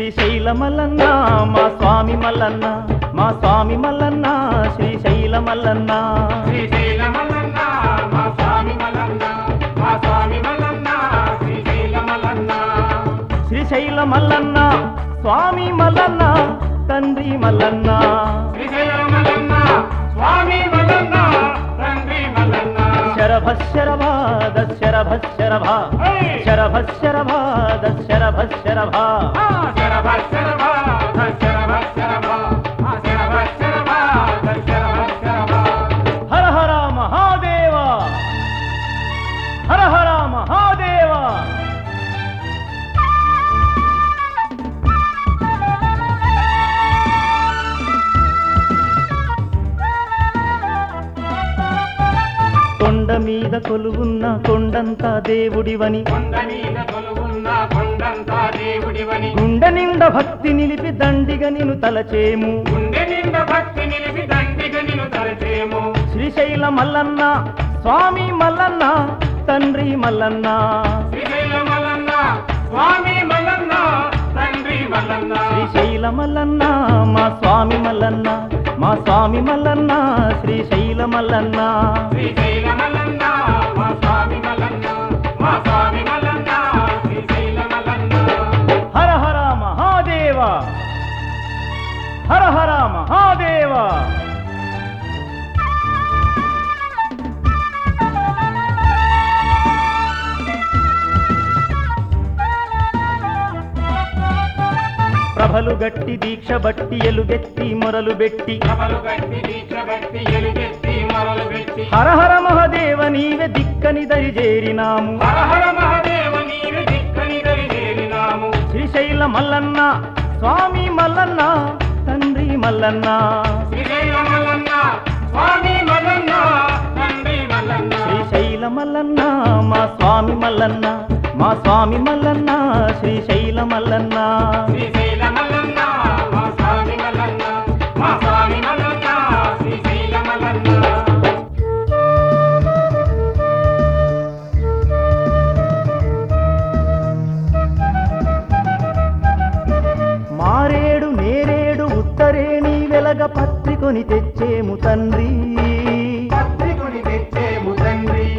శ్రీశైల మల్లన్న మా స్వామి మల్లన్న మా స్వామి మల్లన్న శ్రీశైల మల్లన్న శ్రీశైల మల్లన్న మా స్వామి మల్లన్న మా స్వామి మల్లన్న శ్రీశైల మల్లన్న శ్రీశైల మల్లన్న స్వామి మల్లన్న తండ్రి మల్లన్న శ్రీశైల మల్లన్న స్వామి మల్లన్న తండ్రి మల్లన్న శరభ శరభ దశరభ శరభ శరభ శరభ దశరభ శరభ ఆ శరభ శరభ శరభ శరభ ఆ శరభ శరభ శరభ శరభ హర హర మహాదేవ హర హర మహాదేవ కొండ మీద కొలువున్న కొండంతా దేవుడివని కొండ మీద కొలువున్న కొండంతా దేవుడివని గుండె నిండా భక్తి నిలిపి దండిగా నిన్ను తలచేము గుండె నిండా భక్తి నిలిపి దండిగా నిన్ను తలచేము శ్రీశైల మల్లన్న స్వామి మల్లన్న తండ్రి మల్లన్న శ్రీశైల మల్లన్న స్వామి మల్లన్న తండ్రి మల్లన్న శ్రీశైల మల్లన్న మా స్వామి మల్లన్న మా స్వామి మల్లన్న శ్రీశైల మల్లన్న శ్రీశైల మల్లన్న మా స్వామి మల్లన్న మా స్వామి మల్లన్న శ్రీశైల మల్లన్న హర హర మహాదేవ హర హర మహాదేవ ప్రభలు గట్టి దీక్ష బట్టి ఎలుగెత్తి మొరలు పెట్టి సభలు గట్టి దీక్ష బట్టి ఎలుగెత్తి మొరలు పెట్టి హర హర మహదేవ నీవే దిక్కని దరి చేరినాము హర హర మహాదేవ నీరు దిక్కని దరిదేరినాము శ్రీశైల మల్లన్న స్వామి మల్లన్న తండ్రి మల్లన్న శ్రీశైల మల్లన్న స్వామి మల్లన్న తండ్రి మల్లన్న శ్రీశైల మల్లన్న మా స్వామి మల్లన్న మా స్వామి మల్లన్న శ్రీశైల మల్లన్న శ్రీశైల మల్లన్న మా స్వామి మల్లన్న మా స్వామి మల్లన్న శ్రీశైల మల్లన్న మారేడు నేరేడు ఉత్తరేణి వెలగ పత్రికొని తెచ్చేము తండ్రి పత్రికుని తెచ్చేము తండ్రి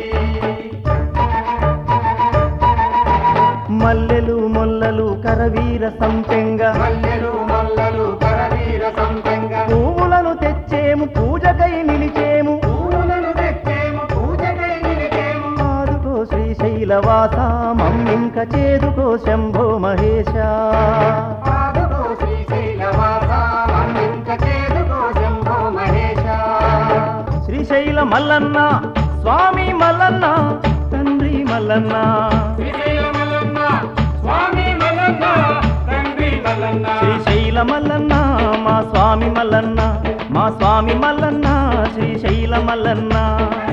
మల్లెలు మొల్లలు కరవీర సంపెంగ మల్లెలు మల్లలు కరవీర సంతంగ పువ్వులను తెచ్చేము పూజకై నిలిచేము పూలను తెచ్చేము పూజకై నిలిచేము ఆదుకో శ్రీశైలవాస మమ్మింక చేదుకో శంభో మహేశ ఆదుకో శ్రీశైలవాస మన్నింక చేదుకో శంభో మహేశ శ్రీశైల మల్లన్న స్వామి మల్లన్న తండ్రి మల్లన్న శ్రీశైల మల్లన్న స్వామి మల్లన్న తండ్రి మల్లన్న శ్రీశైల మల్లన్న మా స్వామి మల్లన్న మా స్వామి మల్లన్న శ్రీశైల మల్లన్న